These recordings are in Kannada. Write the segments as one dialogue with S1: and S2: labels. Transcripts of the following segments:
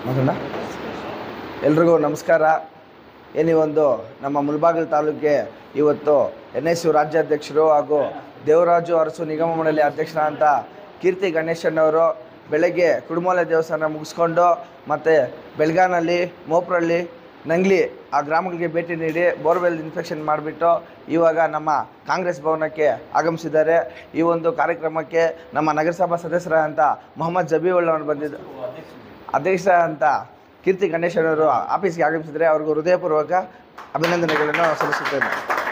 S1: ಮಗನ ಎಲ್ರಿಗೂ ನಮಸ್ಕಾರ ಏನಿವೊಂದು ನಮ್ಮ ಮುಲ್ಬಾಗಿಲು ತಾಲೂಕಿಗೆ ಇವತ್ತು ಎನ್ ಎಸ್ ಯು ರಾಜ್ಯಾಧ್ಯಕ್ಷರು ಹಾಗೂ ದೇವರಾಜು ಅರಸು ನಿಗಮ ಮಂಡಳಿ ಅಧ್ಯಕ್ಷರಾದಂಥ ಕೀರ್ತಿ ಗಣೇಶಣ್ಣವರು ಬೆಳಗ್ಗೆ ಕುಡುಮಲೆ ದೇವಸ್ಥಾನ ಮುಗಿಸ್ಕೊಂಡು ಮತ್ತು ಬೆಳಗಾನಲ್ಲಿ ಮೋಪ್ರಳ್ಳಿ ನಂಗ್ಲಿ ಆ ಗ್ರಾಮಗಳಿಗೆ ಭೇಟಿ ನೀಡಿ ಬೋರ್ವೆಲ್ ಇನ್ಫೆಕ್ಷನ್ ಮಾಡಿಬಿಟ್ಟು ಇವಾಗ ನಮ್ಮ ಕಾಂಗ್ರೆಸ್ ಭವನಕ್ಕೆ ಆಗಮಿಸಿದ್ದಾರೆ ಈ ಒಂದು ಕಾರ್ಯಕ್ರಮಕ್ಕೆ ನಮ್ಮ ನಗರಸಭಾ ಸದಸ್ಯರಾದಂಥ ಮೊಹಮ್ಮದ್ ಜಬೀವುಲ್ ಅವರು ಬಂದಿದ್ದ ಅಧ್ಯಕ್ಷ ಅಂತ ಕೀರ್ತಿ ಗಣೇಶನವರು ಆಫೀಸ್ಗೆ ಆಗಮಿಸಿದರೆ ಅವ್ರಿಗೂ ಹೃದಯಪೂರ್ವಕ ಅಭಿನಂದನೆಗಳನ್ನು ಸಲ್ಲಿಸುತ್ತೇನೆ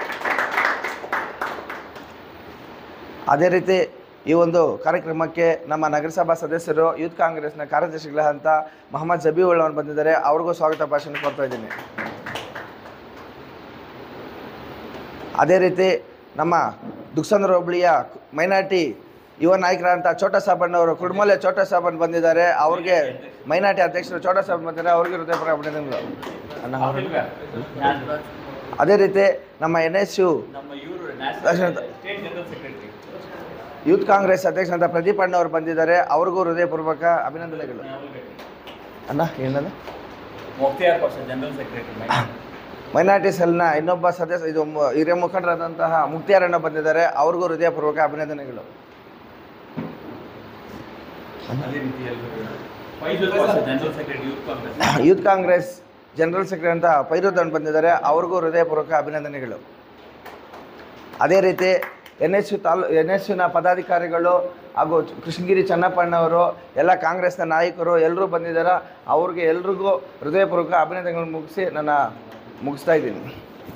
S1: ಅದೇ ರೀತಿ ಈ ಒಂದು ಕಾರ್ಯಕ್ರಮಕ್ಕೆ ನಮ್ಮ ನಗರಸಭಾ ಸದಸ್ಯರು ಯೂತ್ ಕಾಂಗ್ರೆಸ್ನ ಕಾರ್ಯದರ್ಶಿಗಳಂತ ಮೊಹಮ್ಮದ್ ಜಬೀವುಲ್ ಅವರು ಬಂದಿದ್ದಾರೆ ಅವ್ರಿಗೂ ಸ್ವಾಗತ ಭಾಷಣ ಕೊಡ್ತಾ ಇದ್ದೀನಿ ಅದೇ ರೀತಿ ನಮ್ಮ ದುಕ್ಸಂದ್ರ ಹೋಬಳಿಯ ಮೈನಾರಿಟಿ ಯುವ ನಾಯಕರಂತ ಚೋಟ ಸಾಬಣ್ಣ ಅವರು ಕುಡ್ಮಲೆ ಚೋಟ ಸಾಬನ್ ಬಂದಿದ್ದಾರೆ ಅವ್ರಿಗೆ ಮೈನಾರಿಟಿ ಅಧ್ಯಕ್ಷರು ಚೋಟ ಸಾಬನ್ ಬಂದಿದ್ದಾರೆ ಅವ್ರಿಗೆ ಹೃದಯಪೂರ್ವಕ ಅಭಿನಂದನೆಗಳು ಅಣ್ಣ, ಅವ್ರು- ಅದೇ ರೀತಿ ನಮ್ಮ ಎನ್ ಎಸ್ ಯು
S2: ನಮ್ಮ ಇವರು
S1: ದರ್ಶನ-
S2: state general secretary
S1: youth Congress ಅಧ್ಯಕ್ಷರಂತ ಪ್ರದೀಪ್ ಅಣ್ಣ ಅವರು ಬಂದಿದ್ದಾರೆ ಅವ್ರಿಗೂ ಹೃದಯಪೂರ್ವಕ ಅಭಿನಂದನೆಗಳು ಅಣ್ಣ ಏನದು
S2: ಮುಕ್ತಿಯಾರ್ ಪಕ್ಷ ಜನರಲ್ ಸೆಕ್ರೆಟರಿ
S1: ಮೈನಾರಿಟಿ ಸೆಲ್ನ ಇನ್ನೊಬ್ಬ ಸದಸ್ಯ ಇದು ಮು- ಹಿರಿಯ ಮುಖಂಡರಾದಂತಹ ಮುಕ್ತಿಯಾರಣ್ಣ ಬಂದಿದ್ದಾರೆ ಅವ್ರಿಗೂ ಹೃದಯಪೂರ್ವಕ ಅಭಿನಂದನೆಗಳು
S2: ಅದೇ ರೀತಿಯಲ್ಲಿ ಫೈಜಲ್ ಪಕ್ಷ general secretary youth Congress
S1: youth Congress general secretary ಅಂತ ಪೈರುದನ್ ಬಂದಿದ್ದಾರೆ ಅವ್ರಿಗೂ ಹೃದಯಪೂರ್ವಕ ಅಭಿನಂದನೆಗಳು ಅದೇ ರೀತಿ ಎನ್ ಎಸ್ ಯು ತಾಲೂ ಎನ್ ಎಸ್ ಯುನ ಪದಾಧಿಕಾರಿಗಳು ಹಾಗೂ ಕೃಷ್ಣಗಿರಿ ಚನ್ನಪ್ಪಣ್ಣವರು ಎಲ್ಲ ಕಾಂಗ್ರೆಸ್ನ ನಾಯಕರು ಎಲ್ಲರೂ ಬಂದಿದ್ದಾರೆ ಅವ್ರಿಗೆ ಎಲ್ರಿಗೂ ಹೃದಯಪೂರ್ವಕ ಅಭಿನಂದನೆಗಳು ಮುಗಿಸಿ ನನ್ನ ಮುಗಿಸ್ತಾ ಇದ್ದೀನಿ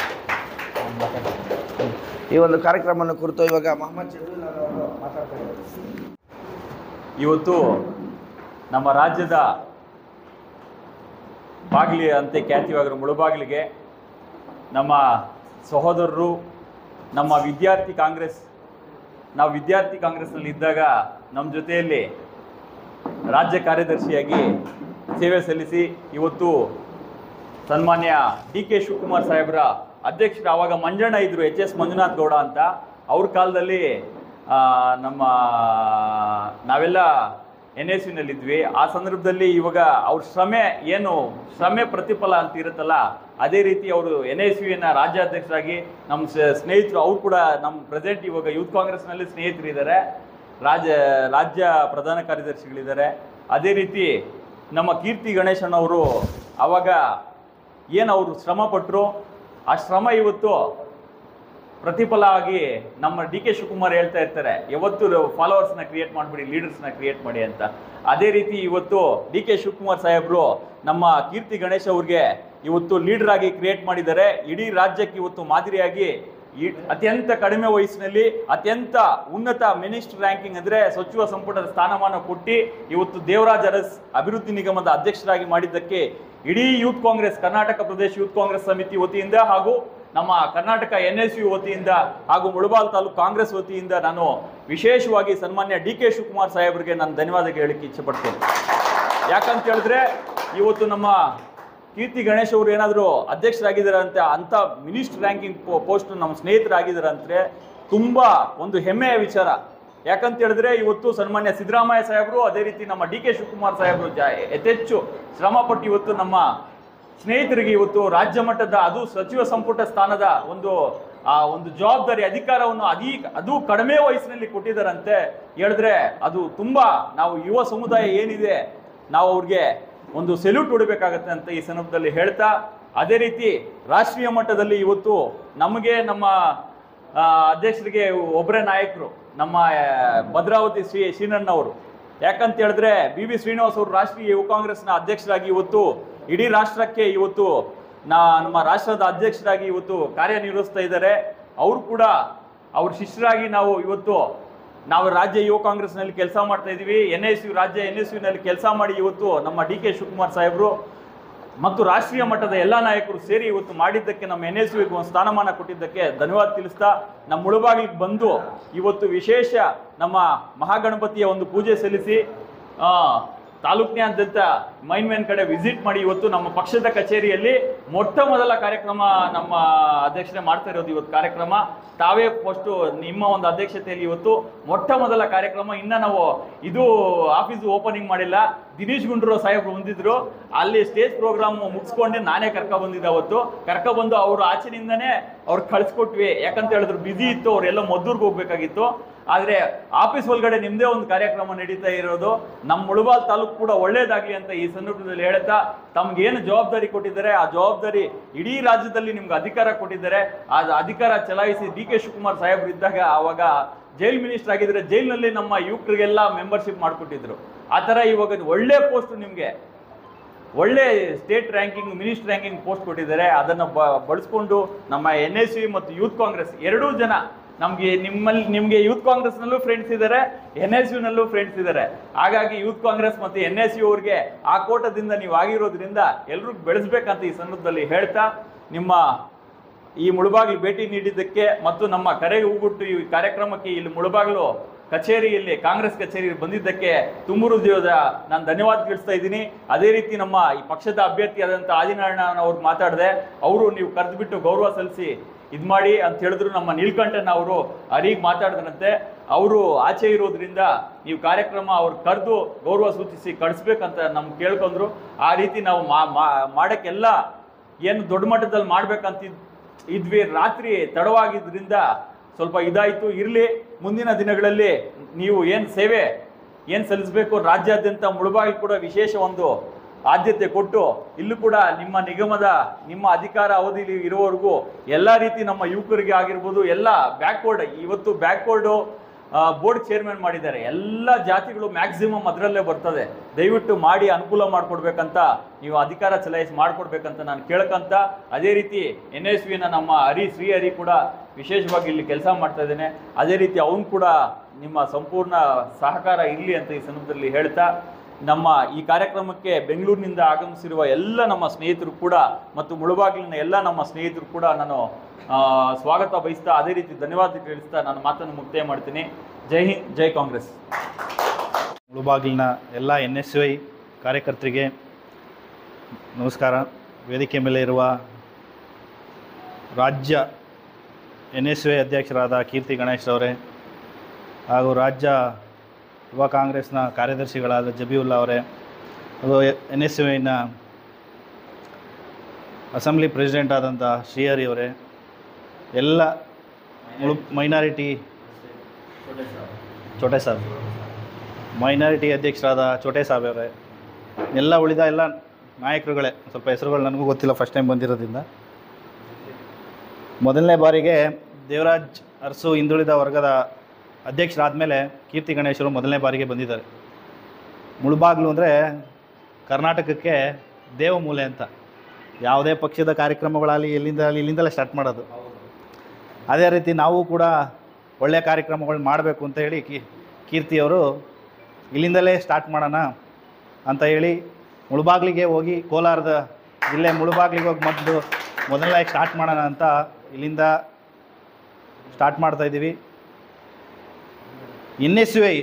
S1: ಈ ಒಂದು ಕಾರ್ಯಕ್ರಮವನ್ನು ಕುರಿತು ಇವಾಗ ಮೊಹಮ್ಮದ್ ಜಬೀಲ್ ಅವರು ಮಾತಾಡ್ತಾ ಇದ್ದಾರೆ
S2: ಇವತ್ತು ನಮ್ಮ ರಾಜ್ಯದ ಬಾಗಿಲಿ ಅಂತೆ ಖ್ಯಾತಿವಾಗಿರೋ ಮುಳುಬಾಗಿಲಿಗೆ ನಮ್ಮ ಸಹೋದರರು ನಮ್ಮ ವಿದ್ಯಾರ್ಥಿ ಕಾಂಗ್ರೆಸ್ ನಾವು ವಿದ್ಯಾರ್ಥಿ ಕಾಂಗ್ರೆಸ್ನಲ್ಲಿ ಇದ್ದಾಗ ನಮ್ಮ ಜೊತೆಯಲ್ಲಿ ರಾಜ್ಯ ಕಾರ್ಯದರ್ಶಿಯಾಗಿ ಸೇವೆ ಸಲ್ಲಿಸಿ ಇವತ್ತು ಸನ್ಮಾನ್ಯ ಡಿ ಕೆ ಶಿವಕುಮಾರ್ ಸಾಹೇಬ್ರ ಅಧ್ಯಕ್ಷರು ಆವಾಗ ಮಂಜಣ್ಣ ಇದ್ರು ಎಚ್ ಎಸ್ ಮಂಜುನಾಥ್ ಗೌಡ ಅಂತ ಅವ್ರ ಕಾಲದಲ್ಲಿ ಆ, ನಮ್ಮ ನಾವೆಲ್ಲ ಎನ್ ಎಸ್ ಯುನಲ್ಲಿದ್ವಿ ಆ ಸಂದರ್ಭದಲ್ಲಿ ಇವಾಗ ಅವ್ರ ಶ್ರಮೆ ಏನು ಶ್ರಮೆ ಪ್ರತಿಫಲ ಅಂತ ಇರುತ್ತಲ್ಲ ಅದೇ ರೀತಿ ಅವರು ಎನ್ ಎಸ್ ಯುನ ರಾಜ್ಯಾಧ್ಯಕ್ಷರಾಗಿ ನಮ್ಮ ಸ- ಸ್ನೇಹಿತರು ಅವ್ರು ಕೂಡ ನಮ್ಮ ಪ್ರೆಸೆಂಟ್ ಇವಾಗ ಯೂತ್ ಕಾಂಗ್ರೆಸ್ನಲ್ಲಿ ಸ್ನೇಹಿತರಿದ್ದಾರೆ ರಾಜ್ಯ ರಾಜ್ಯ ಪ್ರಧಾನ ಕಾರ್ಯದರ್ಶಿಗಳಿದ್ದಾರೆ ಅದೇ ರೀತಿ ನಮ್ಮ ಕೀರ್ತಿ ಗಣೇಶನವರು ಆವಾಗ ಏನು ಅವರು ಶ್ರಮ ಪಟ್ಟರು ಆ ಶ್ರಮ ಇವತ್ತು ಪ್ರತಿಫಲ ಆಗಿ ನಮ್ಮ ಡಿ ಕೆ ಶಿವಕುಮಾರ್ ಹೇಳ್ತಾ ಇರ್ತಾರೆ ಯಾವತ್ತು ಫಾಲೋವರ್ಸ್ನ ಕ್ರಿಯೇಟ್ ಮಾಡಿಬಿಡಿ ಲೀಡರ್ಸ್ನ ಕ್ರಿಯೇಟ್ ಮಾಡಿ ಅಂತ ಅದೇ ರೀತಿ ಇವತ್ತು ಡಿ ಕೆ ಶಿವಕುಮಾರ್ ಸಾಹೇಬರು ನಮ್ಮ ಕೀರ್ತಿ ಗಣೇಶ್ ಅವ್ರಿಗೆ ಇವತ್ತು ಲೀಡರ್ ಆಗಿ ಕ್ರಿಯೇಟ್ ಮಾಡಿದ್ದಾರೆ ಇಡೀ ರಾಜ್ಯಕ್ಕೆ ಇವತ್ತು ಮಾದರಿಯಾಗಿ ಈ ಅತ್ಯಂತ ಕಡಿಮೆ ವಯಸ್ಸಿನಲ್ಲಿ ಅತ್ಯಂತ ಉನ್ನತ ಮಿನಿಸ್ಟರ್ ರ್ಯಾಂಕಿಂಗ್ ಅಂದ್ರೆ ಸಚಿವ ಸಂಪುಟದ ಸ್ಥಾನಮಾನ ಕೊಟ್ಟು ಇವತ್ತು ದೇವರಾಜ್ ಅರಸ್ ಅಭಿವೃದ್ಧಿ ನಿಗಮದ ಅಧ್ಯಕ್ಷರಾಗಿ ಮಾಡಿದ್ದಕ್ಕೆ ಇಡೀ ಯೂತ್ ಕಾಂಗ್ರೆಸ್ ಕರ್ನಾಟಕ ಪ್ರದೇಶ ಯೂತ್ ಕಾಂಗ್ರೆಸ್ ಸಮಿತಿ ವತಿಯಿಂದ ಹಾಗೂ ನಮ್ಮ ಕರ್ನಾಟಕ ಎನ್ ಎಸ್ ಯು ವತಿಯಿಂದ ಹಾಗೂ ಮುಳಬಾಲ್ ತಾಲೂಕು ಕಾಂಗ್ರೆಸ್ ವತಿಯಿಂದ ನಾನು ವಿಶೇಷವಾಗಿ ಸನ್ಮಾನ್ಯ ಡಿ ಕೆ ಶಿವಕುಮಾರ್ ಸಾಹೇಬರಿಗೆ ನಾನು ಧನ್ಯವಾದ ಹೇಳಲಿಕ್ಕೆ ಇಚ್ಛೆಪಡ್ತೇನೆ ಯಾಕಂತ ಹೇಳಿದ್ರೆ ಇವತ್ತು ನಮ್ಮ ಕೀರ್ತಿ ಗಣೇಶ್ ಅವರು ಏನಾದರೂ ಅಧ್ಯಕ್ಷರಾಗಿದ್ದಾರೆ ಅಂತ ಅಂತ ಮಿನಿಸ್ಟರ್ ರ್ಯಾಂಕಿಂಗ್ ಪೋಸ್ಟ್ ನಮ್ಮ ಸ್ನೇಹಿತರಾಗಿದ್ದಾರೆ ಅಂದ್ರೆ ತುಂಬಾ ಒಂದು ಹೆಮ್ಮೆಯ ವಿಚಾರ ಯಾಕಂತ ಹೇಳಿದ್ರೆ ಇವತ್ತು ಸನ್ಮಾನ್ಯ ಸಿದ್ದರಾಮಯ್ಯ ಸಾಹೇಬರು ಅದೇ ರೀತಿ ನಮ್ಮ ಡಿ ಕೆ ಶಿವಕುಮಾರ್ ಸಾಹೇಬರು ಜಾ ಯಥೆಚ್ಚು ಶ್ರಮಪಟ್ಟು ಇವತ್ತು ನಮ್ಮ ಸ್ನೇಹಿತರಿಗೆ ಇವತ್ತು ರಾಜ್ಯ ಮಟ್ಟದ ಅದು ಸಚಿವ ಸಂಪುಟ ಸ್ಥಾನದ ಒಂದು ಆ ಒಂದು ಜವಾಬ್ದಾರಿ ಅಧಿಕಾರವನ್ನು ಅಧೀ ಅದು ಕಡಿಮೆ ವಯಸ್ಸಿನಲ್ಲಿ ಕೊಟ್ಟಿದ್ದಾರಂತೆ ಹೇಳಿದ್ರೆ ಅದು ತುಂಬಾ ನಾವು ಯುವ ಸಮುದಾಯ ಏನಿದೆ ನಾವು ಅವ್ರಿಗೆ ಒಂದು ಸೆಲ್ಯೂಟ್ ಹೊಡಿಬೇಕಾಗತ್ತೆ ಅಂತ ಈ ಸಂದರ್ಭದಲ್ಲಿ ಹೇಳ್ತಾ ಅದೇ ರೀತಿ ರಾಷ್ಟ್ರೀಯ ಮಟ್ಟದಲ್ಲಿ ಇವತ್ತು ನಮಗೆ ನಮ್ಮ ಆ, ಅಧ್ಯಕ್ಷರಿಗೆ ಒಬ್ಬರೇ ನಾಯಕರು ನಮ್ಮ ಆ, ಭದ್ರಾವತಿ ಶ್ರೀ ಶ್ರೀನಣ್ಣವರು ಯಾಕಂತ ಹೇಳಿದ್ರೆ ಬಿ ವಿ ಶ್ರೀನಿವಾಸ್ ಅವರು ರಾಷ್ಟ್ರೀಯ ಯುವ ಕಾಂಗ್ರೆಸ್ನ ಅಧ್ಯಕ್ಷರಾಗಿ ಇವತ್ತು ಇಡೀ ರಾಷ್ಟ್ರಕ್ಕೆ ಇವತ್ತು ನಾ ನಮ್ಮ ರಾಷ್ಟ್ರದ ಅಧ್ಯಕ್ಷರಾಗಿ ಇವತ್ತು ಕಾರ್ಯನಿರ್ವಹಿಸ್ತಾ ಇದ್ದಾರೆ ಅವರು ಕೂಡ ಅವ್ರ ಶಿಷ್ಯರಾಗಿ ನಾವು ಇವತ್ತು ನಾವು ರಾಜ್ಯ ಯುವ ಕಾಂಗ್ರೆಸ್ನಲ್ಲಿ ಕೆಲಸ ಮಾಡ್ತಾ ಇದೀವಿ ಎನ್ ಎಸ್ ಯು ರಾಜ್ಯ ಎನ್ ಎಸ್ ಯುನಲ್ಲಿ ಕೆಲಸ ಮಾಡಿ ಇವತ್ತು ನಮ್ಮ ಡಿ ಕೆ ಶಿವಕುಮಾರ್ ಸಾಹೇಬರು ಮತ್ತು ರಾಷ್ಟ್ರೀಯ ಮಟ್ಟದ ಎಲ್ಲ ನಾಯಕರು ಸೇರಿ ಇವತ್ತು ಮಾಡಿದ್ದಕ್ಕೆ ನಮ್ಮ ಎನ್ ಎಸ್ ಯುಗೆ ಒಂದು ಸ್ಥಾನಮಾನ ಕೊಟ್ಟಿದ್ದಕ್ಕೆ ಧನ್ಯವಾದ ತಿಳಿಸ್ತಾ ನಮ್ಮ ಮುಳುಬಾಗಿಲಿಗೆ ಬಂದು ಇವತ್ತು ವಿಶೇಷ ನಮ್ಮ ಮಹಾಗಣಪತಿಯ ಒಂದು ಪೂಜೆ ಸಲ್ಲಿಸಿ ಆ, ತಾಲೂಕಿನಾದ್ಯಂತ ಮೈನ್ ಮ್ಯಾನ್ ಕಡೆ ವಿಸಿಟ್ ಮಾಡಿ ಇವತ್ತು ನಮ್ಮ ಪಕ್ಷದ ಕಚೇರಿಯಲ್ಲಿ ಮೊಟ್ಟ ಮೊದಲ ಕಾರ್ಯಕ್ರಮ ನಮ್ಮ ಅಧ್ಯಕ್ಷರೇ ಮಾಡ್ತಾ ಇರೋದು ಇವತ್ತು ಕಾರ್ಯಕ್ರಮ ತಾವೇ ಫಸ್ಟು ನಿಮ್ಮ ಒಂದು ಅಧ್ಯಕ್ಷತೆಯಲ್ಲಿ ಇವತ್ತು ಮೊಟ್ಟ ಮೊದಲ ಕಾರ್ಯಕ್ರಮ ಇನ್ನ ನಾವು ಇದು ಆಫೀಸ್ ಓಪನಿಂಗ್ ಮಾಡಿಲ್ಲ ದಿನೇಶ್ ಗುಂಡ್ರು ಸಾಹೇಬ್ರು ಬಂದಿದ್ರು ಅಲ್ಲಿ ಸ್ಟೇಜ್ ಪ್ರೋಗ್ರಾಮ್ ಮುಗಿಸ್ಕೊಂಡೆ ನಾನೇ ಕರ್ಕ ಬಂದಿದ್ದೆ ಅವತ್ತು ಕರ್ಕ ಬಂದು ಅವರು ಆಚೆನಿಂದನೇ ಅವ್ರು ಕಳ್ಸಿಕೊಟ್ವಿ ಯಾಕಂತ ಹೇಳಿದ್ರು ಬಿಸಿ ಇತ್ತು ಅವರೆಲ್ಲ ಮದ್ದೂರ್ಗೆ ಹೋಗ್ಬೇಕಾಗಿತ್ತು ಆದ್ರೆ ಆಫೀಸ್ ಒಳಗಡೆ ನಿಮ್ದೇ ಒಂದು ಕಾರ್ಯಕ್ರಮ ನಡೀತಾ ಇರೋದು ನಮ್ಮ ಮುಳಬಾಲ್ ತಾಲೂಕು ಕೂಡ ಒಳ್ಳೇದಾಗ್ಲಿ ಅಂತ ಈ ಸಂದರ್ಭದಲ್ಲಿ ಹೇಳ್ತಾ ತಮ್ಗೇನು ಜವಾಬ್ದಾರಿ ಕೊಟ್ಟಿದ್ದಾರೆ ಆ ಜವಾಬ್ದಾರಿ ಇಡೀ ರಾಜ್ಯದಲ್ಲಿ ನಿಮ್ಗೆ ಅಧಿಕಾರ ಕೊಟ್ಟಿದ್ದಾರೆ ಆ ಅಧಿಕಾರ ಚಲಾಯಿಸಿ ಡಿ ಕೆ ಶಿವಕುಮಾರ್ ಸಾಹೇಬ್ರು ಇದ್ದಾಗ ಅವಾಗ ಜೈಲ್ ಮಿನಿಸ್ಟರ್ ಆಗಿದ್ರೆ ಜೈಲಿನಲ್ಲಿ ನಮ್ಮ ಯುವಕರಿಗೆಲ್ಲ ಮೆಂಬರ್ಶಿಪ್ ಮಾಡಿಕೊಟ್ಟಿದ್ರು ಆ ಥರ ಇವಾಗ ಒಳ್ಳೆ ಪೋಸ್ಟ್ ನಿಮಗೆ ಒಳ್ಳೆ state ranking minister ranking post ಕೊಟ್ಟಿದ್ದಾರೆ ಅದನ್ನು ಬ ಬಳಸ್ಕೊಂಡು ನಮ್ಮ ಎನ್ ಎಸ್ ಸಿ ಮತ್ತು ಯೂತ್ ಕಾಂಗ್ರೆಸ್ ಎರಡೂ ಜನ ನಮಗೆ ನಿಮ್ಮಲ್ಲಿ ನಿಮಗೆ ಯೂತ್ ಕಾಂಗ್ರೆಸ್ನಲ್ಲೂ ಫ್ರೆಂಡ್ಸ್ ಇದ್ದಾರೆ ಎನ್ ಎಸ್ ಯುನಲ್ಲೂ ಫ್ರೆಂಡ್ಸ್ ಇದ್ದಾರೆ ಹಾಗಾಗಿ ಯೂತ್ ಕಾಂಗ್ರೆಸ್ ಮತ್ತು ಎನ್ ಎಸ್ ಯು ಅವ್ರಿಗೆ ಆ ಕೋಟದಿಂದ ನೀವು ಆಗಿರೋದ್ರಿಂದ ಎಲ್ರಿಗೂ ಬೆಳೆಸ್ಬೇಕಂತ ಈ ಸಂದರ್ಭದಲ್ಲಿ ಹೇಳ್ತಾ ನಿಮ್ಮ ಈ ಮುಳುಬಾಗಿಲು ಭೇಟಿ ನೀಡಿದ್ದಕ್ಕೆ ಮತ್ತು ನಮ್ಮ ಕರೆಗೆ ಹೂಗುಟ್ಟು ಈ ಕಾರ್ಯಕ್ರಮಕ್ಕೆ ಇಲ್ಲಿ ಮುಳುಬಾಗಿಲು ಕಚೇರಿಯಲ್ಲಿ ಕಾಂಗ್ರೆಸ್ ಕಚೇರಿಯಲ್ಲಿ ಬಂದಿದ್ದಕ್ಕೆ ತುಂಬ ಹೃದಯದ ನಾನು ಧನ್ಯವಾದ ತಿಳಿಸ್ತಾ ಇದ್ದೀನಿ ಅದೇ ರೀತಿ ನಮ್ಮ ಈ ಪಕ್ಷದ ಅಭ್ಯರ್ಥಿಯಾದಂಥ ಆದಿನಾರಾಯಣ ಅವ್ರು ಮಾತಾಡಿದೆ ಅವರು ನೀವು ಕರೆದುಬಿಟ್ಟು ಗೌರವ ಸಲ್ಲಿಸಿ ಇದು ಮಾಡಿ ಅಂತ ಹೇಳಿದ್ರು ನಮ್ಮ ನೀಲ್ಕಂಠನ್ ಅವರು ಅರಿಗೆ ಮಾತಾಡಿದ್ರಂತೆ ಅವರು ಆಚೆ ಇರೋದ್ರಿಂದ ನೀವು ಕಾರ್ಯಕ್ರಮ ಅವ್ರು ಕರೆದು ಗೌರವ ಸೂಚಿಸಿ ಕಳಿಸ್ಬೇಕಂತ ನಮ್ಗೆ ಕೇಳ್ಕೊಂಡ್ರು ಆ ರೀತಿ ನಾವು ಮಾ- ಮಾ- ಮಾಡಕ್ಕೆಲ್ಲ ಏನು ದೊಡ್ಡ ಮಟ್ಟದಲ್ಲಿ ಮಾಡ್ಬೇಕಂತ ಇದ್- ಇದ್ವಿ ರಾತ್ರಿ ತಡವಾಗಿದ್ದರಿಂದ ಸ್ವಲ್ಪ ಇದಾಯಿತು ಇರಲಿ ಮುಂದಿನ ದಿನಗಳಲ್ಲಿ ನೀವು ಏನು ಸೇವೆ ಏನು ಸಲ್ಲಿಸಬೇಕು ರಾಜ್ಯಾದ್ಯಂತ ಮುಳುಬಾಗಿ ಕೂಡ ವಿಶೇಷ ಒಂದು ಆದ್ಯತೆ ಕೊಟ್ಟು ಇಲ್ಲೂ ಕೂಡ ನಿಮ್ಮ ನಿಗಮದ ನಿಮ್ಮ ಅಧಿಕಾರ ಅವಧಿಲಿ ಇರುವವರೆಗೂ ಎಲ್ಲ ರೀತಿ ನಮ್ಮ ಯುವಕರಿಗೆ ಆಗಿರ್ಬೋದು ಎಲ್ಲ ಬ್ಯಾಕ್ವರ್ಡ್ ಇವತ್ತು ಬ್ಯಾಕ್ವರ್ಡು ಬೋರ್ಡ್ ಚೇರ್ಮನ್ ಮಾಡಿದ್ದಾರೆ ಎಲ್ಲ ಜಾತಿಗಳು ಮ್ಯಾಕ್ಸಿಮಮ್ ಅದರಲ್ಲೇ ಬರ್ತದೆ ದಯವಿಟ್ಟು ಮಾಡಿ ಅನುಕೂಲ ಮಾಡಿಕೊಡ್ಬೇಕಂತ ನೀವು ಅಧಿಕಾರ ಚಲಾಯಿಸಿ ಮಾಡಿಕೊಡ್ಬೇಕಂತ ನಾನು ಕೇಳ್ಕಂತ ಅದೇ ರೀತಿ ಎನ್ ಎಸ್ ವಿನ ನಮ್ಮ ಹರಿ ಶ್ರೀ ಹರಿ ಕೂಡ ವಿಶೇಷವಾಗಿ ಇಲ್ಲಿ ಕೆಲಸ ಮಾಡ್ತಾ ಇದ್ದೇನೆ ಅದೇ ರೀತಿ ಅವನು ಕೂಡ ನಿಮ್ಮ ಸಂಪೂರ್ಣ ಸಹಕಾರ ಇರಲಿ ಅಂತ ಈ ಸಂದರ್ಭದಲ್ಲಿ ಹೇಳ್ತಾ ನಮ್ಮ ಈ ಕಾರ್ಯಕ್ರಮಕ್ಕೆ ಬೆಂಗಳೂರಿನಿಂದ ಆಗಮಿಸಿರುವ ಎಲ್ಲ ನಮ್ಮ ಸ್ನೇಹಿತರು ಕೂಡ ಮತ್ತು ಮುಳುಬಾಗಿಲಿನ ಎಲ್ಲ ನಮ್ಮ ಸ್ನೇಹಿತರು ಕೂಡ ನಾನು ಆ, ಸ್ವಾಗತ ಬಯಸ್ತಾ ಅದೇ ರೀತಿ ಧನ್ಯವಾದ ತಿಳಿಸ್ತಾ ನಾನು ಮಾತನ್ನು ಮುಕ್ತಾಯ ಮಾಡ್ತೀನಿ ಜೈ ಹಿಂದ್ ಜೈ ಕಾಂಗ್ರೆಸ್
S3: ಮುಳುಬಾಗಿಲಿನ ಎಲ್ಲ ಎನ್ ಎಸ್ ವೈ ಕಾರ್ಯಕರ್ತರಿಗೆ ನಮಸ್ಕಾರ ವೇದಿಕೆ ಮೇಲೆ ಇರುವ ರಾಜ್ಯ ಎನ್ ಎಸ್ ವೈ ಅಧ್ಯಕ್ಷರಾದ ಕೀರ್ತಿ ಗಣೇಶ್ ಅವರೇ ಹಾಗೂ ರಾಜ್ಯ ಯುವ ಕಾಂಗ್ರೆಸ್ನ ಕಾರ್ಯದರ್ಶಿಗಳಾದ ಜಬೀವುಲ್ಲಾ ಅವರೇ ಹಾಗೂ ಎನ್ ಎಸ್ ವೈನ ಅಸೆಂಬ್ಲಿ ಪ್ರೆಸಿಡೆಂಟ್ ಆದಂಥ ಶ್ರೀಹರಿ ಅವರೇ ಎಲ್ಲ ಮುಳು ಮೈನಾರಿಟಿ ಚೋಟೆ ಸಾಬ್ ಮೈನಾರಿಟಿ ಅಧ್ಯಕ್ಷರಾದ ಚೋಟೆ ಸಾಬ್ ಅವರೇ ಎಲ್ಲ ಉಳಿದ ಎಲ್ಲ ನಾಯಕರುಗಳೇ ಸ್ವಲ್ಪ ಹೆಸರುಗಳು ನನಗೂ ಗೊತ್ತಿಲ್ಲ ಫಸ್ಟ್ ಟೈಮ್ ಬಂದಿರೋದ್ರಿಂದ ಮೊದಲನೇ ಬಾರಿಗೆ ದೇವರಾಜ್ ಅರಸು ಹಿಂದುಳಿದ ವರ್ಗದ ಅಧ್ಯಕ್ಷರಾದಮೇಲೆ ಕೀರ್ತಿ ಗಣೇಶರು ಮೊದಲನೇ ಬಾರಿಗೆ ಬಂದಿದ್ದಾರೆ ಮುಳುಬಾಗ್ಲು ಅಂದರೆ ಕರ್ನಾಟಕಕ್ಕೆ ದೇವಮೂಲೆ ಅಂತ ಯಾವುದೇ ಪಕ್ಷದ ಕಾರ್ಯಕ್ರಮಗಳಾಗಲಿ ಎಲ್ಲಿಂದ ಆಗಲಿ ಇಲ್ಲಿಂದಲೇ ಸ್ಟಾರ್ಟ್ ಮಾಡೋದು ಅದೇ ರೀತಿ ನಾವು ಕೂಡ ಒಳ್ಳೆಯ ಕಾರ್ಯಕ್ರಮಗಳು ಮಾಡಬೇಕು ಅಂತ ಹೇಳಿ ಕಿ ಕೀರ್ತಿಯವರು ಇಲ್ಲಿಂದಲೇ ಸ್ಟಾರ್ಟ್ ಮಾಡೋಣ ಅಂತ ಹೇಳಿ ಮುಳುಬಾಗ್ಲಿಗೆ ಹೋಗಿ ಕೋಲಾರದ ಜಿಲ್ಲೆ ಮುಳುಬಾಗ್ಲಿಗೆ ಹೋಗಿ ಮೊದಲು ಮೊದಲನೇ ಸ್ಟಾರ್ಟ್ ಮಾಡೋಣ ಅಂತ ಇಲ್ಲಿಂದ ಸ್ಟಾರ್ಟ್ ಮಾಡ್ತಾ ಇದ್ದೀವಿ ಎನ್ ಎಸ್ ಯು ಐ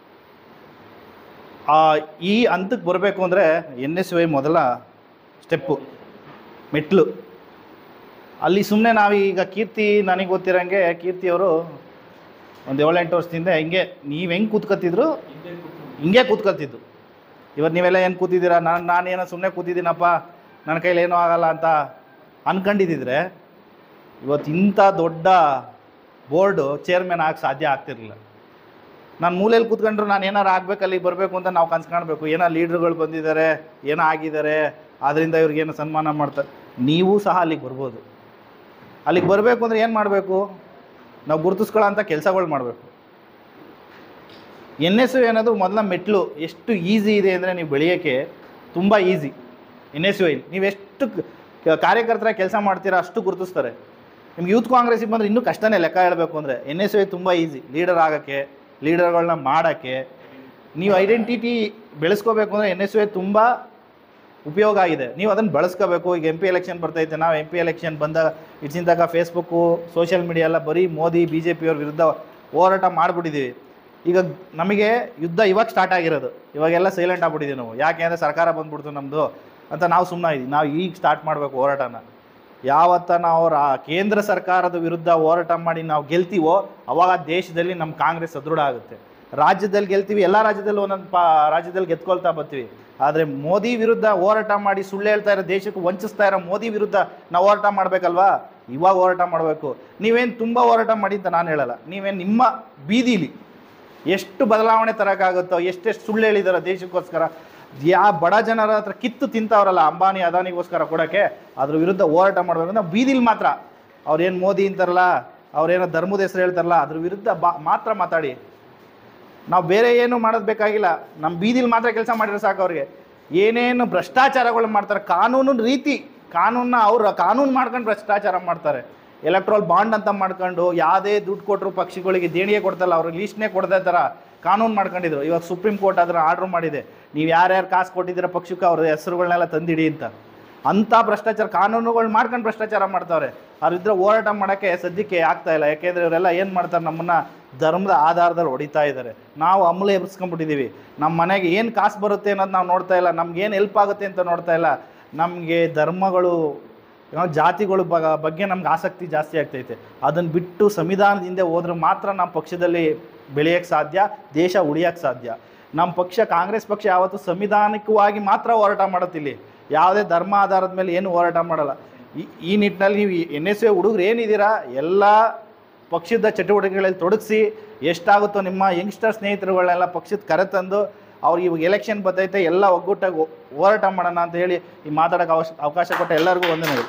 S3: ಈ ಹಂತಕ್ಕೆ ಬರಬೇಕು ಅಂದರೆ ಎನ್ ಎಸ್ ಯು ಐ ಮೊದಲ ಸ್ಟೆಪ್ಪು ಮೆಟ್ಲು ಅಲ್ಲಿ ಸುಮ್ಮನೆ ನಾವೀಗ ಕೀರ್ತಿ ನನಗೆ ಗೊತ್ತಿರೋಂಗೆ ಕೀರ್ತಿಯವರು ಒಂದು ಏಳೆಂಟು ವರ್ಷದಿಂದ ಹಿಂಗೆ ನೀವು ಹೆಂಗೆ ಕೂತ್ಕೊತಿದ್ರು ಹಿಂಗೆ ಕೂತ್ಕೊತಿದ್ದು ಇವತ್ತು ನೀವೆಲ್ಲ ಏನು ಕೂತಿದ್ದೀರಾ ನಾನು ನಾನೇನೋ ಸುಮ್ಮನೆ ಕೂತಿದ್ದೀನಪ್ಪ ನನ್ನ ಕೈಲಿ ಏನೂ ಆಗಲ್ಲ ಅಂತ ಅನ್ಕೊಂಡಿದ್ದಿದ್ರೆ ಇವತ್ತು ಇಂಥ ದೊಡ್ಡ ಬೋರ್ಡು ಚೇರ್ಮನ್ ಆಗಕ್ಕೆ ಸಾಧ್ಯ ಆಗ್ತಿರಲಿಲ್ಲ ನಾನು ಮೂಲೆಯಲ್ಲಿ ಕೂತ್ಕೊಂಡ್ರು ನಾನು ಏನಾರು ಆಗ್ಬೇಕು ಅಲ್ಲಿಗೆ ಬರಬೇಕು ಅಂತ ನಾವು ಕನ್ಸು ಕಾಣಬೇಕು ಏನೋ ಲೀಡ್ರುಗಳು ಬಂದಿದ್ದಾರೆ ಏನೋ ಆಗಿದ್ದಾರೆ ಆದ್ದರಿಂದ ಇವ್ರಿಗೇನೋ ಸನ್ಮಾನ ಮಾಡ್ತಾರೆ ನೀವು ಸಹ ಅಲ್ಲಿಗೆ ಬರ್ಬೋದು ಅಲ್ಲಿಗೆ ಬರಬೇಕು ಅಂದರೆ ಏನು ಮಾಡಬೇಕು ನಾವು ಗುರುತಿಸ್ಕೊಳ್ಳೋ ಅಂಥ ಕೆಲಸಗಳು ಮಾಡಬೇಕು ಎನ್ ಎಸ್ ಯು ಅನ್ನೋದು ಮೊದಲ ಮೆಟ್ಲು ಎಷ್ಟು ಈಸಿ ಇದೆ ಅಂದರೆ ನೀವು ಬೆಳೆಯೋಕ್ಕೆ ತುಂಬ easy N S U I ನೀವು ಎಷ್ಟು ಕ- ಕಾರ್ಯಕರ್ತರ ಕೆಲಸ ಮಾಡ್ತೀರಾ ಅಷ್ಟು ಗುರುತಿಸ್ತಾರೆ ನಿಮ್ಗೆ ಯೂತ್ ಕಾಂಗ್ರೆಸ್ಸಿಗೆ ಬಂದರೆ ಇನ್ನೂ ಕಷ್ಟನೇ ಲೆಕ್ಕ ಹೇಳಬೇಕು ಅಂದರೆ ಎನ್ ಎಸ್ ಯು ಐ ತುಂಬ ಈಸಿ ಲೀಡರ್ ಆಗೋಕ್ಕೆ ಲೀಡರ್ಗಳನ್ನ ಮಾಡೋಕ್ಕೆ ನೀವು ಐಡೆಂಟಿಟಿ ಬೆಳೆಸ್ಕೋಬೇಕು ಅಂದರೆ ಎನ್ ಎಸ್ ಯು ಐ ತುಂಬ ಉಪಯೋಗ ಆಗಿದೆ ನೀವು ಅದನ್ನು ಬಳಸ್ಕೋಬೇಕು ಈಗ ಎಂ ಪಿ ಎಲೆಕ್ಷನ್ ಬರ್ತೈತೆ ನಾವು ಎಂ ಪಿ ಎಲೆಕ್ಷನ್ ಬಂದಾಗ ಇಟ್ಸಿಂದಾಗ ಫೇಸ್ಬುಕ್ಕು ಸೋಷಿಯಲ್ ಮೀಡಿಯಾ ಎಲ್ಲ ಬರೀ ಮೋದಿ ಬಿ ಜೆ ಪಿಯವ್ರ ವಿರುದ್ಧ ಹೋರಾಟ ಮಾಡಿಬಿಟ್ಟಿದ್ದೀವಿ ಈಗ ನಮಗೆ ಯುದ್ಧ ಇವಾಗ ಸ್ಟಾರ್ಟ್ ಆಗಿರೋದು ಇವಾಗೆಲ್ಲ ಸೈಲೆಂಟ್ ಆಗ್ಬಿಟ್ಟಿದ್ದೀವಿ ನಾವು ಯಾಕೆ ಅಂದರೆ ಸರ್ಕಾರ ಬಂದ್ಬಿಡ್ತು ನಮ್ಮದು ಅಂತ ನಾವು ಸುಮ್ಮನೆ ಇದ್ದೀವಿ ನಾವು ಈಗ ಸ್ಟಾರ್ಟ್ ಮಾಡಬೇಕು ಹೋರಾಟನ ಯಾವತ್ತ ನಾವು ರಾ ಕೇಂದ್ರ ಸರ್ಕಾರದ ವಿರುದ್ಧ ಹೋರಾಟ ಮಾಡಿ ನಾವು ಗೆಲ್ತೀವೋ ಅವಾಗ ದೇಶದಲ್ಲಿ ನಮ್ಮ ಕಾಂಗ್ರೆಸ್ ಸದೃಢ ಆಗುತ್ತೆ ರಾಜ್ಯದಲ್ಲಿ ಗೆಲ್ತೀವಿ ಎಲ್ಲ ರಾಜ್ಯದಲ್ಲಿ ಒಂದೊಂದು ಪಾ ರಾಜ್ಯದಲ್ಲಿ ಗೆದ್ಕೊಳ್ತಾ ಬರ್ತೀವಿ ಆದರೆ ಮೋದಿ ವಿರುದ್ಧ ಹೋರಾಟ ಮಾಡಿ ಸುಳ್ಳು ಹೇಳ್ತಾ ಇರೋ ದೇಶಕ್ಕೆ ವಂಚಿಸ್ತಾ ಇರೋ ಮೋದಿ ವಿರುದ್ಧ ನಾವು ಹೋರಾಟ ಮಾಡಬೇಕಲ್ವಾ ಇವಾಗ ಹೋರಾಟ ಮಾಡಬೇಕು ನೀವೇನು ತುಂಬ ಹೋರಾಟ ಮಾಡಿ ಅಂತ ನಾನು ಹೇಳಲ್ಲ ನೀವೇನು ನಿಮ್ಮ ಬೀದಿಲಿ ಎಷ್ಟು ಬದಲಾವಣೆ ತರೋಕ್ಕಾಗುತ್ತೋ ಎಷ್ಟೆಷ್ಟು ಸುಳ್ಳು ಹೇಳಿದಾರೋ ದೇಶಕ್ಕೋಸ್ಕರ ಯಾ ಬಡ ಜನರ ಹತ್ರ ಕಿತ್ತು ತಿಂತವ್ರಲ್ಲ ಅಂಬಾನಿ ಅದಾನಿಗೋಸ್ಕರ ಕೊಡೋಕ್ಕೆ ಅದ್ರ ವಿರುದ್ಧ ಹೋರಾಟ ಮಾಡಬೇಕು ನಾವು ಬೀದಿಲಿ ಮಾತ್ರ ಅವ್ರೇನು ಮೋದಿ ಅಂತಾರಲ್ಲ ಅವ್ರೇನೋ ಧರ್ಮದ ಹೆಸರು ಹೇಳ್ತಾರಲ್ಲ ಅದ್ರ ವಿರುದ್ಧ ಬಾ ಮಾತ್ರ ಮಾತಾಡಿ ನಾವು ಬೇರೆ ಏನು ಮಾಡೋದು ಬೇಕಾಗಿಲ್ಲ ನಮ್ಮ ಬೀದಿಲಿ ಮಾತ್ರ ಕೆಲಸ ಮಾಡಿದ್ರೆ ಸಾಕು ಅವ್ರಿಗೆ ಏನೇನು ಭ್ರಷ್ಟಾಚಾರಗಳು ಮಾಡ್ತಾರೆ ಕಾನೂನು ರೀತಿ ಕಾನೂನನ್ನ ಅವ್ರು ಕಾನೂನು ಮಾಡ್ಕೊಂಡು ಭ್ರಷ್ಟಾಚಾರ ಮಾಡ್ತಾರೆ ಎಲೆಕ್ಟ್ರೋಲ್ ಬಾಂಡ್ ಅಂತ ಮಾಡ್ಕೊಂಡು ಯಾವುದೇ ದುಡ್ಡು ಕೊಟ್ಟರು ಪಕ್ಷಿಗಳಿಗೆ ದೇಣಿಗೆ ಕೊಡ್ತಲ್ಲ ಅವ್ರಿಗೆ ಲೀಸ್ಟ್ನೇ ಕೊಡದೇ ಥರ ಕಾನೂನು ಮಾಡ್ಕೊಂಡಿದ್ರು ಇವಾಗ ಸುಪ್ರೀಂ ಕೋರ್ಟ್ ಅದರ ಆರ್ಡ್ರ್ ಮಾಡಿದೆ ನೀವು ಯಾರ್ಯಾರು ಕಾಸು ಕೊಟ್ಟಿದ್ದೀರ ಪಕ್ಷಕ್ಕೆ ಅವ್ರ ಹೆಸರುಗಳನ್ನೆಲ್ಲ ತಂದಿಡಿ ಅಂತ ಅಂಥ ಭ್ರಷ್ಟಾಚಾರ ಕಾನೂನುಗಳು ಮಾಡ್ಕೊಂಡು ಭ್ರಷ್ಟಾಚಾರ ಮಾಡ್ತಾವ್ರೆ ಅವ್ರಿದ್ರೆ ಹೋರಾಟ ಮಾಡೋಕ್ಕೆ ಸದ್ಯಕ್ಕೆ ಆಗ್ತಾ ಇಲ್ಲ ಯಾಕೆಂದರೆ ಇವರೆಲ್ಲ ಏನು ಮಾಡ್ತಾರೆ ನಮ್ಮನ್ನು ಧರ್ಮದ ಆಧಾರದಲ್ಲಿ ಹೊಡಿತಾ ಇದ್ದಾರೆ ನಾವು ಅಮೂಲೆ ಎಬ್ಸ್ಕೊಂಡ್ಬಿಟ್ಟಿದ್ದೀವಿ ನಮ್ಮ ಮನೆಗೆ ಏನು ಕಾಸು ಬರುತ್ತೆ ಅನ್ನೋದು ನಾವು ನೋಡ್ತಾ ಇಲ್ಲ ನಮ್ಗೆ ಏನು ಹೆಲ್ಪ್ ಆಗುತ್ತೆ ಅಂತ ನೋಡ್ತಾ ಇಲ್ಲ ನಮಗೆ ಧರ್ಮಗಳು ಏನೋ ಜಾತಿಗಳ ಬಗ ಬಗ್ಗೆ ನಮ್ಗೆ ಆಸಕ್ತಿ ಜಾಸ್ತಿ ಆಗ್ತೈತೆ ಅದನ್ನು ಬಿಟ್ಟು ಸಂವಿಧಾನದಿಂದ ಹೋದ್ರೆ ಮಾತ್ರ ನಮ್ಮ ಪಕ್ಷದಲ್ಲಿ ಬೆಳೆಯೋಕ್ಕೆ ಸಾಧ್ಯ ದೇಶ ಉಳಿಯೋಕ್ಕೆ ಸಾಧ್ಯ ನಮ್ಮ ಪಕ್ಷ ಕಾಂಗ್ರೆಸ್ ಪಕ್ಷ ಯಾವತ್ತೂ ಸಂವಿಧಾನಿಕವಾಗಿ ಮಾತ್ರ ಹೋರಾಟ ಮಾಡುತ್ತಿಲ್ಲಿ ಯಾವುದೇ ಧರ್ಮ ಆಧಾರದ ಮೇಲೆ ಏನು ಹೋರಾಟ ಮಾಡಲ್ಲ ಈ ಈ ನಿಟ್ಟಿನಲ್ಲಿ ನೀವು ಎನ್ ಎಸ್ ಎ ಹುಡುಗರು ಏನಿದ್ದೀರಾ ಎಲ್ಲ ಪಕ್ಷದ ಚಟುವಟಿಕೆಗಳಲ್ಲಿ ತೊಡಗಿಸಿ ಎಷ್ಟಾಗುತ್ತೋ ನಿಮ್ಮ ಯಂಗ್ಸ್ಟರ್ ಸ್ನೇಹಿತರುಗಳನ್ನೆಲ್ಲ ಪಕ್ಷದ ಕರೆತಂದು ಅವ್ರಿಗೆ ಇವಾಗ ಎಲೆಕ್ಷನ್ ಬರ್ತೈತೆ ಎಲ್ಲ ಒಗ್ಗೂಟಾಗಿ ಹೋ- ಹೋರಾಟ ಮಾಡೋಣ ಅಂತ ಹೇಳಿ ಈ ಮಾತಾಡೋಕೆ ಅವಕಾಶ ಅವಕಾಶ ಕೊಟ್ಟ ಎಲ್ಲರಿಗೂ ವಂದನೆಗಳು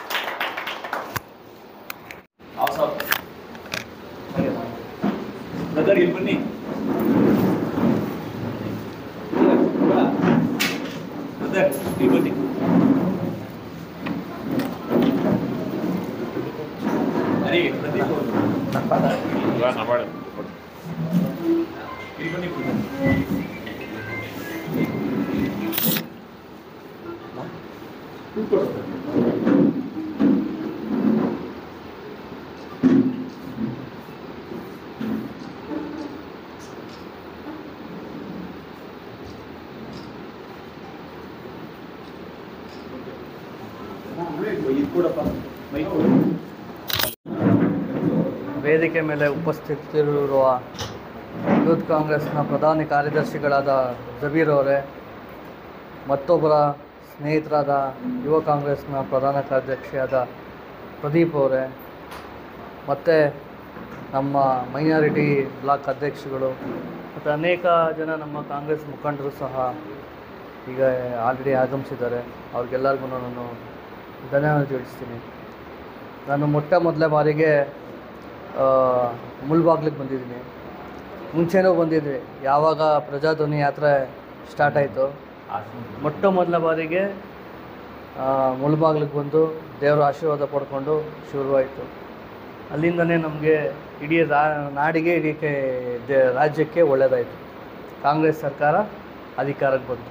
S2: ಬ್ರದರ್ ಇಲ್ಲಿ ಬನ್ನಿ ಬ್ರದರ್ ಇಲ್ಲಿ ಬನ್ನಿ ಅರೆ ಪ್ರದೀಪ್ ಅವರು. ಇಲ್ಲಿ ಬನ್ನಿ brother. ಕೂತ್ಕೊಳ್ಳಿ. ಇದು ಕೊಡಪ್ಪ ಮೈಕ್
S4: ವೇದಿಕೆ ಮೇಲೆ ಉಪಸ್ಥಿತರಿರುವ ಯೂತ್ ಕಾಂಗ್ರೆಸ್ನ ಪ್ರಧಾನಿ ಕಾರ್ಯದರ್ಶಿಗಳಾದ ಜಬೀರ್ ಅವರೇ ಮತ್ತೊಬ್ಬರ ಸ್ನೇಹಿತರಾದ ಯುವ ಕಾಂಗ್ರೆಸ್ನ ಪ್ರಧಾನ ಕಾರ್ಯದರ್ಶಿಯಾದ ಪ್ರದೀಪ್ ಅವರೇ ಮತ್ತು ನಮ್ಮ ಮೈನಾರಿಟಿ ಬ್ಲಾಕ್ ಅಧ್ಯಕ್ಷಗಳು ಮತ್ತು ಅನೇಕ ಜನ ನಮ್ಮ ಕಾಂಗ್ರೆಸ್ ಮುಖಂಡರು ಸಹ ಈಗ ಆಲ್ರೆಡಿ ಆಗಮಿಸಿದ್ದಾರೆ ಅವ್ರಿಗೆಲ್ಲರಿಗೂ ನಾನು ಧನ್ಯವಾದ ತಿಳಿಸ್ತೀನಿ ನಾನು ಮೊಟ್ಟ ಮೊದಲ ಬಾರಿಗೆ ಆ, ಮುಳ್ಬಾಗ್ಲಿಗೆ ಬಂದಿದ್ದೀನಿ ಮುಂಚೆನೂ ಬಂದಿದ್ವಿ ಯಾವಾಗ ಪ್ರಜಾಧ್ವನಿ ಯಾತ್ರೆ ಸ್ಟಾರ್ಟ್ ಆಯಿತು ಮೊಟ್ಟ ಮೊದಲ ಬಾರಿಗೆ ಆ, ಮುಳ್ಬಾಗ್ಲಿಗೆ ಬಂದು ದೇವರ ಆಶೀರ್ವಾದ ಪಡ್ಕೊಂಡು ಶುರುವಾಯಿತು ಅಲ್ಲಿಂದನೇ ನಮಗೆ ಇಡೀ ರಾ ನಾಡಿಗೆ ಇಡೀ ಕೆ- ದೇ- ರಾಜ್ಯಕ್ಕೆ ಒಳ್ಳೆಯದಾಯಿತು ಕಾಂಗ್ರೆಸ್ ಸರ್ಕಾರ ಅಧಿಕಾರಕ್ಕೆ ಬಂತು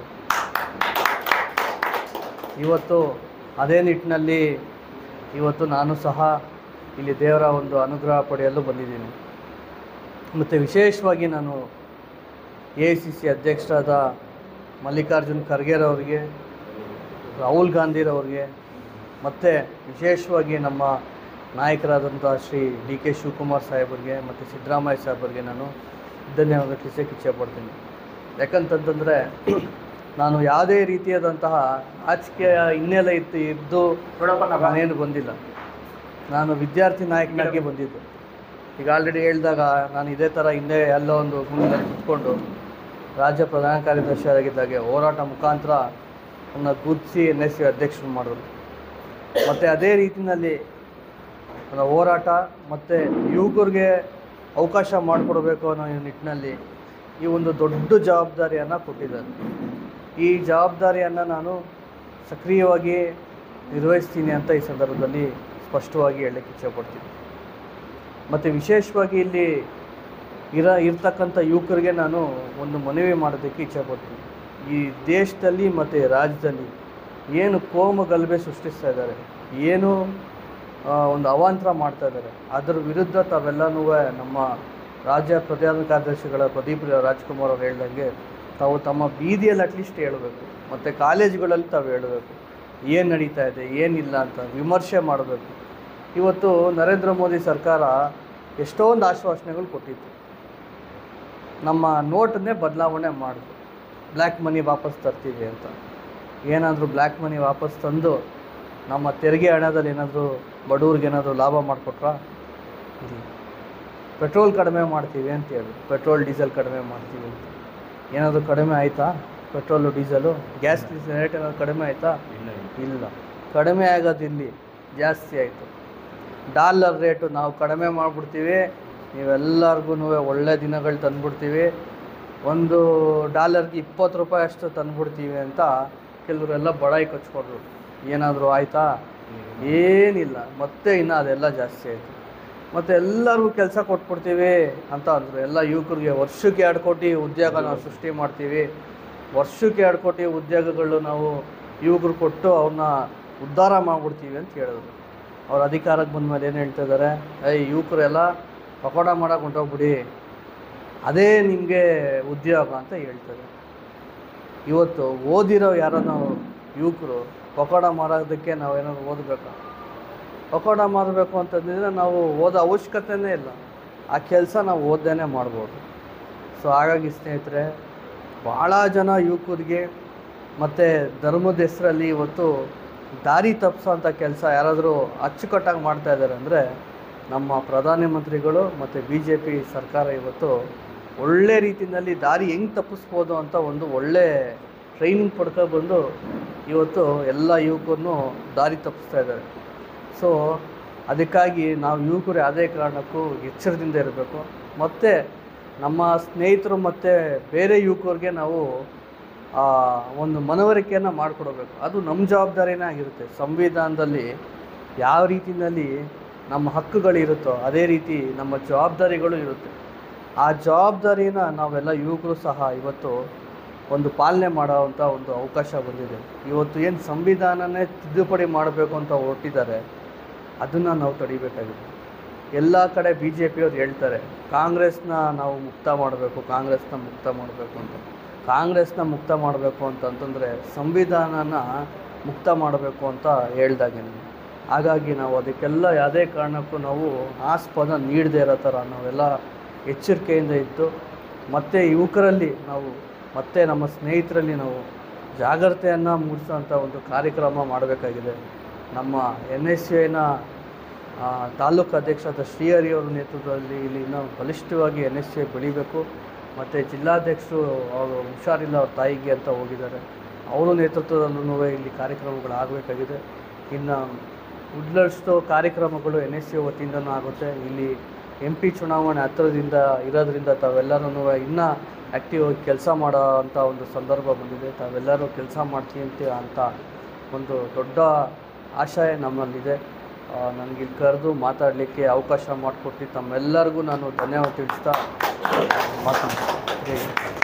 S4: ಇವತ್ತು ಅದೇ ನಿಟ್ಟಿನಲ್ಲಿ ಇವತ್ತು ನಾನು ಸಹ ಇಲ್ಲಿ ದೇವರ ಒಂದು ಅನುಗ್ರಹ ಪಡೆಯಲು ಬಂದಿದ್ದೀನಿ ಮತ್ತು ವಿಶೇಷವಾಗಿ ನಾನು ಎ ಐ ಸಿ ಸಿ ಅಧ್ಯಕ್ಷರಾದ ಮಲ್ಲಿಕಾರ್ಜುನ್ ಖರ್ಗೆರವರಿಗೆ ರಾಹುಲ್ ಗಾಂಧಿರವ್ರಿಗೆ ಮತ್ತು ವಿಶೇಷವಾಗಿ ನಮ್ಮ ನಾಯಕರಾದಂಥ ಶ್ರೀ ಡಿ ಕೆ ಶಿವಕುಮಾರ್ ಸಾಹೇಬರಿಗೆ ಮತ್ತು ಸಿದ್ದರಾಮಯ್ಯ ಸಾಹೇಬರಿಗೆ ನಾನು ಧನ್ಯವಾದ ತಿಳಿಸೋಕೆ ಇಚ್ಛೆಪಡ್ತೀನಿ ಯಾಕಂತಂತಂದರೆ ನಾನು ಯಾವುದೇ ರೀತಿಯಾದಂತಹ ರಾಜಕೀಯ ಹಿನ್ನೆಲೆ ಇತ್ತು ಇದ್ದು ನಾನೇನು ಬಂದಿಲ್ಲ ನಾನು ವಿದ್ಯಾರ್ಥಿ ನಾಯಕನಾಗಿ ಬಂದಿದ್ದು ಈಗ ಆಲ್ರೆಡಿ ಹೇಳಿದಾಗ ನಾನು ಇದೇ ಥರ ಹಿಂದೆ ಎಲ್ಲೋ ಒಂದು ಗುಂಡಿನಲ್ಲಿ ಕುತ್ಕೊಂಡು ರಾಜ್ಯ ಪ್ರಧಾನ ಕಾರ್ಯದರ್ಶಿಯಾಗಿದ್ದಾಗೆ ಹೋರಾಟ ಮುಖಾಂತರ ನನ್ನ ಗುರುತಿಸಿ ಎನ್ ಎಸ್ ಸಿ ಅಧ್ಯಕ್ಷರು ಮಾಡಿದ್ರು ಮತ್ತು ಅದೇ ರೀತಿಯಲ್ಲಿ ನನ್ನ ಹೋರಾಟ ಮತ್ತು ಯುವಕರಿಗೆ ಅವಕಾಶ ಮಾಡಿಕೊಡ್ಬೇಕು ಅನ್ನೋ ಈ ನಿಟ್ಟಿನಲ್ಲಿ ಈ ಒಂದು ದೊಡ್ಡ ಜವಾಬ್ದಾರಿಯನ್ನು ಕೊಟ್ಟಿದ್ದಾರೆ ಈ ಜವಾಬ್ದಾರಿಯನ್ನು ನಾನು ಸಕ್ರಿಯವಾಗಿ ನಿರ್ವಹಿಸ್ತೀನಿ ಅಂತ ಈ ಸಂದರ್ಭದಲ್ಲಿ ಸ್ಪಷ್ಟವಾಗಿ ಹೇಳಲಿಕ್ಕೆ ಇಚ್ಛೆಪಡ್ತೀನಿ ಮತ್ತು ವಿಶೇಷವಾಗಿ ಇಲ್ಲಿ ಇರ ಇರ್ತಕ್ಕಂಥ ಯುವಕರಿಗೆ ನಾನು ಒಂದು ಮನವಿ ಮಾಡೋದಕ್ಕೆ ಇಚ್ಛೆಪಡ್ತೀನಿ ಈ ದೇಶದಲ್ಲಿ ಮತ್ತು ರಾಜ್ಯದಲ್ಲಿ ಏನು ಕೋಮು ಗಲಭೆ ಸೃಷ್ಟಿಸ್ತಾ ಇದ್ದಾರೆ ಏನು ಆ, ಒಂದು ಅವಾಂತರ ಮಾಡ್ತಾ ಇದ್ದಾರೆ ಅದರ ವಿರುದ್ಧ ತಾವೆಲ್ಲನೂ ನಮ್ಮ ರಾಜ್ಯ ಪ್ರಧಾನ ಕಾರ್ಯದರ್ಶಿಗಳ ಪ್ರದೀಪ್ ರಾಜ್ಕುಮಾರ್ ಅವ್ರು ಹೇಳ್ದಂಗೆ ತಾವು ತಮ್ಮ ಬೀದಿಯಲ್ಲಿ ಅಟ್ಲೀಸ್ಟ್ ಹೇಳಬೇಕು ಮತ್ತು ಕಾಲೇಜುಗಳಲ್ಲಿ ತಾವು ಹೇಳಬೇಕು ಏನು ನಡೀತಾ ಇದೆ ಏನಿಲ್ಲ ಅಂತ ವಿಮರ್ಶೆ ಮಾಡಬೇಕು ಇವತ್ತು ನರೇಂದ್ರ ಮೋದಿ ಸರ್ಕಾರ ಎಷ್ಟೊಂದು ಆಶ್ವಾಸನೆಗಳು ಕೊಟ್ಟಿತ್ತು ನಮ್ಮ ನೋಟನ್ನೇ ಬದಲಾವಣೆ ಮಾಡಿದ್ರು ಬ್ಲ್ಯಾಕ್ ಮನಿ ವಾಪಸ್ ತರ್ತೀವಿ ಅಂತ ಏನಾದರೂ ಬ್ಲ್ಯಾಕ್ ಮನಿ ವಾಪಸ್ ತಂದು ನಮ್ಮ ತೆರಿಗೆ ಹಣದಲ್ಲಿ ಏನಾದರೂ ಬಡವ್ರಿಗೆ ಏನಾದರೂ ಲಾಭ ಮಾಡಿಕೊಟ್ರಾ ಇಲ್ಲ ಪೆಟ್ರೋಲ್ ಕಡಿಮೆ ಮಾಡ್ತೀವಿ ಅಂತ ಹೇಳಿ ಪೆಟ್ರೋಲ್ ಡೀಸೆಲ್ ಕಡಿಮೆ ಮಾಡ್ತೀವಿ ಅಂತ ಏನಾದರೂ ಕಡಿಮೆ ಆಯಿತಾ ಪೆಟ್ರೋಲು ಡೀಸೆಲು ಗ್ಯಾಸ್ ರೇಟ್ ಏನಾದರೂ ಕಡಿಮೆ ಆಯಿತಾ ಇಲ್ಲ ಕಡಿಮೆ ಆಗೋದು ಇಲ್ಲಿ ಜಾಸ್ತಿ ಆಯಿತು ಡಾಲರ್ ರೇಟು ನಾವು ಕಡಿಮೆ ಮಾಡಿಬಿಡ್ತೀವಿ ನೀವೆಲ್ಲರಿಗೂ ಒಳ್ಳೆ ದಿನಗಳು ತಂದುಬಿಡ್ತೀವಿ ಒಂದು ಡಾಲರ್ಗೆ ಇಪ್ಪತ್ತು ರೂಪಾಯಿ ಅಷ್ಟು ತಂದುಬಿಡ್ತೀವಿ ಅಂತ ಕೆಲವರೆಲ್ಲ ಬಡಾಯಿ ಕಚ್ಕೊಂಡ್ರು ಏನಾದರೂ ಆಯಿತಾ ಏನಿಲ್ಲ ಮತ್ತೆ ಇನ್ನು ಅದೆಲ್ಲ ಜಾಸ್ತಿ ಆಯಿತು ಮತ್ತು ಎಲ್ಲರಿಗೂ ಕೆಲಸ ಕೊಟ್ಬಿಡ್ತೀವಿ ಅಂತ ಅಂದರು ಎಲ್ಲ ಯುವಕರಿಗೆ ವರ್ಷಕ್ಕೆ ಎರಡು ಕೋಟಿ ಉದ್ಯೋಗ ನಾವು ಸೃಷ್ಟಿ ಮಾಡ್ತೀವಿ ವರ್ಷಕ್ಕೆ ಎರಡು ಕೋಟಿ ಉದ್ಯೋಗಗಳು ನಾವು ಯುವಕರು ಕೊಟ್ಟು ಅವ್ರನ್ನ ಉದ್ಧಾರ ಮಾಡಿಬಿಡ್ತೀವಿ ಅಂತ ಹೇಳಿದ್ರು ಅವ್ರ ಅಧಿಕಾರಕ್ಕೆ ಬಂದ ಮೇಲೆ ಏನು ಹೇಳ್ತಾ ಇದ್ದಾರೆ ಏಯ್ ಯುವಕರೆಲ್ಲ ಪಕೋಡ ಮಾಡೋಕೆ ಹೊಂಟೋಗ್ಬಿಡಿ ಅದೇ ನಿಮಗೆ ಉದ್ಯೋಗ ಅಂತ ಹೇಳ್ತಾರೆ ಇವತ್ತು ಓದಿರೋ ಯಾರನ್ನ ಯುವಕರು ಪಕೋಡ ಮಾರೋದಕ್ಕೆ ನಾವೇನಾದ್ರು ಓದಬೇಕಾ ಪಕೋಡ ಮಾರಬೇಕು ಅಂತಂದಿದ್ರೆ ನಾವು ಓದೋ ಅವಶ್ಯಕತೆನೇ ಇಲ್ಲ ಆ ಕೆಲಸ ನಾವು ಓದ್ದೇನೆ ಮಾಡ್ಬೋದು ಸೊ ಹಾಗಾಗಿ ಸ್ನೇಹಿತರೆ ಭಾಳ ಜನ ಯುವಕರಿಗೆ ಮತ್ತು ಧರ್ಮದ ಹೆಸರಲ್ಲಿ ಇವತ್ತು ದಾರಿ ತಪ್ಪಿಸೋಂಥ ಕೆಲಸ ಯಾರಾದರೂ ಅಚ್ಚುಕಟ್ಟಾಗಿ ಮಾಡ್ತಾ ಇದ್ದಾರೆ ಅಂದರೆ ನಮ್ಮ ಪ್ರಧಾನಮಂತ್ರಿಗಳು ಮತ್ತು ಬಿ ಜೆ ಪಿ ಸರ್ಕಾರ ಇವತ್ತು ಒಳ್ಳೆ ರೀತಿಯಲ್ಲಿ ದಾರಿ ಹೆಂಗೆ ತಪ್ಪಿಸ್ಬೋದು ಅಂತ ಒಂದು ಒಳ್ಳೆ ಟ್ರೈನಿಂಗ್ ಪಡ್ಕೊಬಂದು ಇವತ್ತು ಎಲ್ಲ ಯುವಕರನ್ನು ದಾರಿ ತಪ್ಪಿಸ್ತಾ ಇದ್ದಾರೆ ಸೊ ಅದಕ್ಕಾಗಿ ನಾವು ಯುವಕರು ಯಾವುದೇ ಕಾರಣಕ್ಕೂ ಎಚ್ಚರದಿಂದ ಇರಬೇಕು ಮತ್ತು ನಮ್ಮ ಸ್ನೇಹಿತರು ಮತ್ತು ಬೇರೆ ಯುವಕರಿಗೆ ನಾವು ಆ, ಒಂದು ಮನವರಿಕೆಯನ್ನು ಮಾಡಿಕೊಡ್ಬೇಕು ಅದು ನಮ್ಮ ಜವಾಬ್ದಾರಿನೇ ಆಗಿರುತ್ತೆ ಸಂವಿಧಾನದಲ್ಲಿ ಯಾವ ರೀತಿಯಲ್ಲಿ ನಮ್ಮ ಹಕ್ಕುಗಳಿರುತ್ತೋ ಅದೇ ರೀತಿ ನಮ್ಮ ಜವಾಬ್ದಾರಿಗಳು ಇರುತ್ತೆ ಆ ಜವಾಬ್ದಾರಿನ ನಾವೆಲ್ಲ ಯುವಕರು ಸಹ ಇವತ್ತು ಒಂದು ಪಾಲನೆ ಮಾಡೋವಂಥ ಒಂದು ಅವಕಾಶ ಬಂದಿದೆ ಇವತ್ತು ಏನು ಸಂವಿಧಾನನೇ ತಿದ್ದುಪಡಿ ಮಾಡಬೇಕು ಅಂತ ಹೊರಟಿದ್ದಾರೆ ಅದನ್ನು ನಾವು ತಡಿಬೇಕಾಗಿದೆ ಎಲ್ಲ ಕಡೆ ಬಿ ಜೆ ಪಿಯವ್ರು ಹೇಳ್ತಾರೆ ಕಾಂಗ್ರೆಸ್ನ ನಾವು ಮುಕ್ತ ಮಾಡಬೇಕು ಕಾಂಗ್ರೆಸ್ನ ಮುಕ್ತ ಮಾಡಬೇಕು ಅಂತ ಕಾಂಗ್ರೆಸ್ನ ಮುಕ್ತ ಮಾಡಬೇಕು ಅಂತಂತಂದರೆ ಸಂವಿಧಾನನ ಮುಕ್ತ ಮಾಡಬೇಕು ಅಂತ ಹೇಳ್ದಾಗೇನೆ ಹಾಗಾಗಿ ನಾವು ಅದಕ್ಕೆಲ್ಲ ಯಾವುದೇ ಕಾರಣಕ್ಕೂ ನಾವು ಆಸ್ಪದ ನೀಡದೇ ಇರೋ ಥರ ನಾವೆಲ್ಲ ಎಚ್ಚರಿಕೆಯಿಂದ ಇದ್ದು ಮತ್ತು ಯುವಕರಲ್ಲಿ ನಾವು ಮತ್ತು ನಮ್ಮ ಸ್ನೇಹಿತರಲ್ಲಿ ನಾವು ಜಾಗ್ರತೆಯನ್ನು ಮೂಡಿಸೋಂಥ ಒಂದು ಕಾರ್ಯಕ್ರಮ ಮಾಡಬೇಕಾಗಿದೆ ನಮ್ಮ ಎನ್ ಎಸ್ ಐನ ತಾಲೂಕು ಅಧ್ಯಕ್ಷರಾದ ಶ್ರೀಹರಿಯವರ ನೇತೃತ್ವದಲ್ಲಿ ಇಲ್ಲಿ ಇನ್ನೂ ಬಲಿಷ್ಠವಾಗಿ ಎನ್ ಎಸ್ ಐ ಬೆಳಿಬೇಕು ಮತ್ತು ಜಿಲ್ಲಾಧ್ಯಕ್ಷರು ಅವರು ಹುಷಾರಿಲ್ಲ ಅವ್ರ ತಾಯಿಗೆ ಅಂತ ಹೋಗಿದ್ದಾರೆ ಅವರ ನೇತೃತ್ವದಲ್ಲೂ ಇಲ್ಲಿ ಕಾರ್ಯಕ್ರಮಗಳು ಆಗಬೇಕಾಗಿದೆ ಇನ್ನು ಉಡ್ಲಷ್ಟು ಕಾರ್ಯಕ್ರಮಗಳು ಎನ್ ಎಸ್ ಸಿ ವತಿಯಿಂದನೂ ಆಗುತ್ತೆ ಇಲ್ಲಿ ಎಂ ಪಿ ಚುನಾವಣೆ ಹತ್ತಿರದಿಂದ ಇರೋದ್ರಿಂದ ತಾವೆಲ್ಲರೂ ಇನ್ನೂ ಆ್ಯಕ್ಟಿವ್ ಆಗಿ ಕೆಲಸ ಮಾಡೋ ಅಂಥ ಒಂದು ಸಂದರ್ಭ ಬಂದಿದೆ ತಾವೆಲ್ಲರೂ ಕೆಲಸ ಮಾಡ್ತೀವಿ ಅಂತ ಅಂತ ಒಂದು ದೊಡ್ಡ ಆಶಯ ನಮ್ಮಲ್ಲಿದೆ ನನಗೆ ಇಲ್ಲಿ ಕರೆದು ಮಾತಾಡಲಿಕ್ಕೆ ಅವಕಾಶ ಮಾಡಿಕೊಟ್ಟು ತಮ್ಮೆಲ್ಲರಿಗೂ ನಾನು ಧನ್ಯವಾದ ತಿಳಿಸ್ತಾ ಮಾತಾಡ್ತೀನಿ